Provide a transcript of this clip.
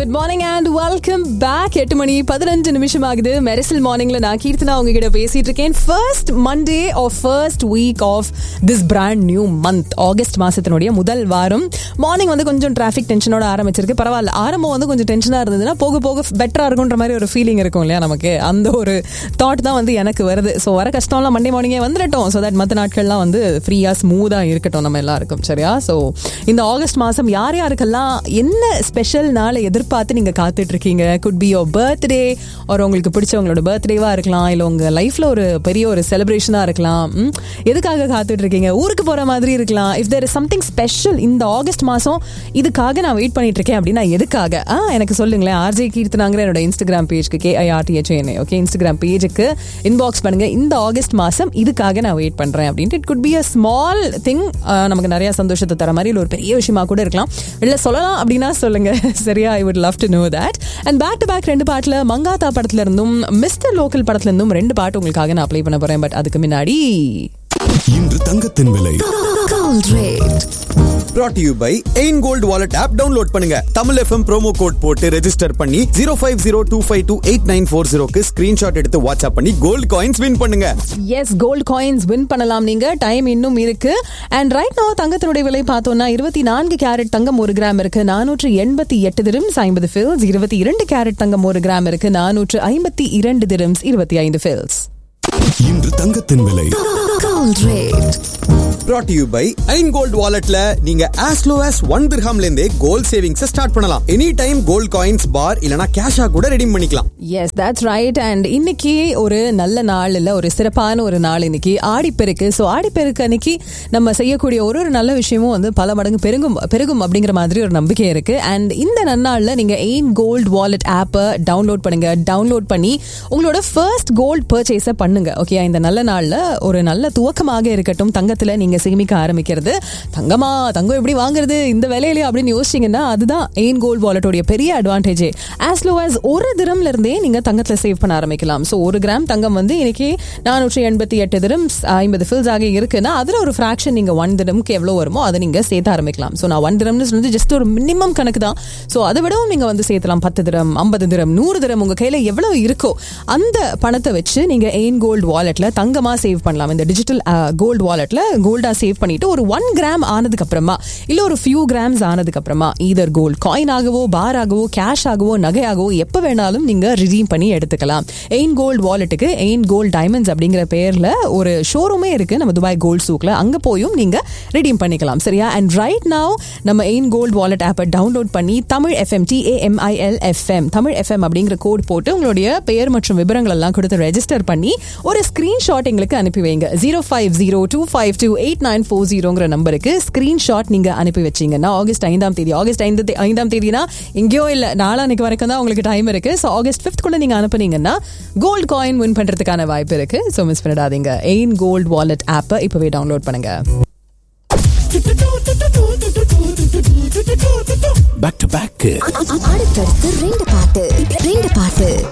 Good morning and welcome back எட்டு மணி பதினஞ்சு நிமிஷம் ஆகுது மெரிசல் மார்னிங்ல நான் கீர்த்தனா உங்ககிட்ட பேசிட்டு இருக்கேன் first Monday of first week of this brand new month August மாசத்தினுடைய முதல் வாரம் மார்னிங் வந்து கொஞ்சம் டிராஃபிக் டென்ஷனோட ஆரம்பிச்சிருக்கு பரவாயில்ல ஆரம்பம் வந்து கொஞ்சம் டென்ஷனா இருந்ததுன்னா போக போக பெட்டரா இருக்குன்ற மாதிரி ஒரு ஃபீலிங் இருக்கும் இல்லையா நமக்கு அந்த ஒரு தாட் தான் வந்து எனக்கு வருது ஸோ வர கஷ்டம்லாம் மண்டே மார்னிங்கே வந்துடட்டும் ஸோ தட் மற்ற நாட்கள்லாம் வந்து ஃப்ரீயா ஸ்மூதா இருக்கட்டும் நம்ம எல்லாருக்கும் சரியா ஸோ இந்த ஆகஸ்ட் மாசம் யார் யாருக்கெல்லாம் என்ன ஸ்பெஷல் நாளை எதிர்பார்த்து நீங்க காத்துட்டு இருக்கீங்க குட் பி யோர் பர்த்டே ஒரு உங்களுக்கு பிடிச்சவங்களோட பர்த்டேவா இருக்கலாம் இல்ல உங்க லைஃப்ல ஒரு பெரிய ஒரு செலிப்ரேஷனா இருக்கலாம் ம்? எதுக்காக காத்துட்டு இருக்கீங்க ஊருக்கு போற மாதிரி இருக்கலாம் if there is something special இந்த ஆகஸ்ட் மாசம் இதுக்காக நான் வெயிட் பண்ணிட்டு இருக்கேன் அப்படின்னா எதுக்காக ஆ எனக்கு சொல்லுங்களேன் ஆர்ஜே கீர்த்தனாங்கிற என்னோட இன்ஸ்டாகிராம் பேஜ்க்கு கேஐஆர்டிஹெச்ஏஎன்ஏ ஓகே இன்ஸ்டாகிராம் பேஜுக்கு இன்பாக்ஸ் பண்ணுங்க இந்த ஆகஸ்ட் மாசம் இதுக்காக நான் வெயிட் பண்றேன் அப்படின்ட்டு it could be a small thing நமக்கு நிறைய சந்தோஷத்தை தர மாதிரி இல்ல ஒரு பெரிய விஷயமா கூட இருக்கலாம் இல்ல சொல்லலாம் அப்படின்னா சொல்லுங்க சரியா I would love to know that and back to back ரெண்டு பாட்டுல மங்காத்தா படத்துல இருந்தும் மிஸ்டர் லோக்கல் படத்துல இருந்தும் ரெண்டு பாட்டு உங்களுக்காக நான் அப்ளை பண்ண போறேன் பட் அதுக்கு முன்னாடி இன்று தங்கத்தின் விலை Gold rate. brought to you by Ain gold wallet app download பண்ணுங்க தமிழ் எஃப்எம் ப்ரோமோ கோட் போட்டு ரெஜிஸ்டர் பண்ணி zero five zero two five two eight nine four ஜீரோக்கு ஸ்கிரீன்ஷாட் எடுத்து வாட்ஸ்அப் பண்ணி கோல்டு காயின்ஸ் வின் பண்ணுங்க எஸ் கோல்ட் காயின்ஸ் வின் பண்ணலாம் நீங்க time இன்னும் இருக்கு அண்ட் ரைட் நோ தங்கத்தினுடைய விலை பார்த்தோம்னா இருபத்தி நான்கு கேரட் தங்கம் ஒரு கிராம் இருக்கு நானூற்று எண்பத்தி எட்டு திரம்ஸ் ஐம்பது ஃபில்ஸ் இருபத்தி இரண்டு கேரட் தங்கம் ஒரு கிராம் இருக்கு நானூற்று ஐம்பத்தி இரண்டு திரம்ஸ் இருபத்தி ஐந்து ஃபில்ஸ் இன்று தங்கத்தின் விலை Gold rate. brought to you by Ain gold வாலெட்ல நீங்க as low as ஒன் திர்ஹாம்ல இருந்தே கோல்ட் சேவிங்ஸ் ஸ்டார்ட் பண்ணலாம் any time gold coins bar இல்லனா கேஷா கூட ரெடீம் பண்ணிக்கலாம் எஸ் தட்ஸ் ரைட் அண்ட் இன்னைக்கு ஒரு நல்ல நாள் இல்ல ஒரு சிறப்பான ஒரு நாள் இன்னைக்கு ஆடிப்பெருக்கு ஸோ ஆடிப்பெருக்கு அன்னைக்கு நம்ம செய்யக்கூடிய ஒரு ஒரு நல்ல விஷயமும் வந்து பல மடங்கு பெருகும் பெருகும் அப்படிங்கிற மாதிரி ஒரு நம்பிக்கை இருக்கு அண்ட் இந்த நன்னாள்ல நீங்க எயின் கோல்ட் வாலெட் ஆப்பை டவுன்லோட் பண்ணுங்க டவுன்லோட் பண்ணி உங்களோட ஃபர்ஸ்ட் கோல்ட் பர்ச்சேஸை பண்ணுங்க ஓகே இந்த நல்ல நாள்ல ஒரு நல்ல துவக்கமாக இருக்கட்டும் தங்கத்துல நீங்க சேமிக்க ஆரம்பிக்கிறது தங்கமா தங்கம் எப்படி வாங்குறது இந்த விலையிலே அப்படின்னு யோசிச்சீங்கன்னா அதுதான் எயின் கோல்ட் வாலெட்டோடைய பெரிய அட்வான்டேஜ் ஆஸ் லோ as ஒரு திரம்ல இருந்தே நீங்க தங்கத்துல சேவ் பண்ண ஆரம்பிக்கலாம் ஸோ ஒரு கிராம் தங்கம் வந்து இன்னைக்கு நானூற்றி எண்பத்தி எட்டு திரம்ஸ் ஐம்பது ஃபில்ஸ் ஆக இருக்குன்னா அதுல ஒரு ஃபிராக்ஷன் நீங்க ஒன் திரம்க்கு எவ்வளவு வருமோ அதை நீங்க சேர்த்து ஆரம்பிக்கலாம் ஸோ நான் ஒன் திரம்னு வந்து ஜஸ்ட் ஒரு மினிமம் கணக்கு தான் ஸோ அதை விடவும் நீங்க வந்து சேர்த்தலாம் பத்து திரம் ஐம்பது திரம் நூறு திரம் உங்க கையில எவ்வளவு இருக்கோ அந்த பணத்தை வச்சு நீங்க எயின் கோல்டு வாலெட்ல தங்கமா சேவ் பண்ணலாம் இந்த டிஜிட்டல் கோல்டு வாலெட்ல கோல்டா சேவ் பண்ணிட்டு ஒரு ஒன் கிராம் ஆனதுக்கு அப்புறமா இல்ல ஒரு ஃபியூ கிராம்ஸ் ஆனதுக்கு அப்புறமா இதர் கோல்ட் காயின் ஆகவோ பார் ஆகவோ கேஷ் ஆகவோ நகையாகவோ எப்ப வேணாலும் நீங்க ரிடீம் பண்ணி எடுத்துக்கலாம் எயின் கோல்டு வாலெட்டுக்கு எயின் கோல்ட் டைமண்ட்ஸ் அப்படிங்கிற பேர்ல ஒரு ஷோரூமே இருக்கு நம்ம துபாய் கோல்ட் சூக்ல அங்க போயும் நீங்க ரிடீம் பண்ணிக்கலாம் சரியா அண்ட் ரைட் நவ் நம்ம எயின் கோல்ட் வாலெட் ஆப்பை டவுன்லோட் பண்ணி Tamil FM T A M I L FM Tamil FM அப்படிங்கிற கோட் போட்டு உங்களுடைய பெயர் மற்றும் விவரங்கள் எல்லாம் கொடுத்து ரெஜிஸ்டர் பண்ணி ஒரு ஸ்கிரீன்ஷாட் எங்களுக்கு அனுப்பி வைங்க zero five zero two five two eight nine four ஜீரோங்கிற நம்பருக்கு ஸ்கிரீன்ஷாட் நீங்க அனுப்பி வச்சீங்கன்னா ஆகஸ்ட் ஐந்தாம் தேதி ஆகஸ்ட் ஐந்து தே- ஐந்தாம் தேதினா எங்கேயோ இல்ல நாளானைக்கு வரைக்கும் தான் உங்களுக்கு டைம் இருக்கு ஸோ ஆகஸ்ட் ஃபிஃப்த் கூட நீங்க அனுப்புனீங்கன்னா கோல்ட் காயின் வின் பண்றதுக்கான வாய்ப்பு இருக்கு ஸோ மிஸ் பண்ணிடாதீங்க எயின் கோல்ட் வாலெட் ஆப்பை இப்பவே டவுன்லோட் பண்ணுங்க பேக் டு பேக் அடுத்தடுத்து ரெண்டு பாட்டு ரெண்டு பாட்டு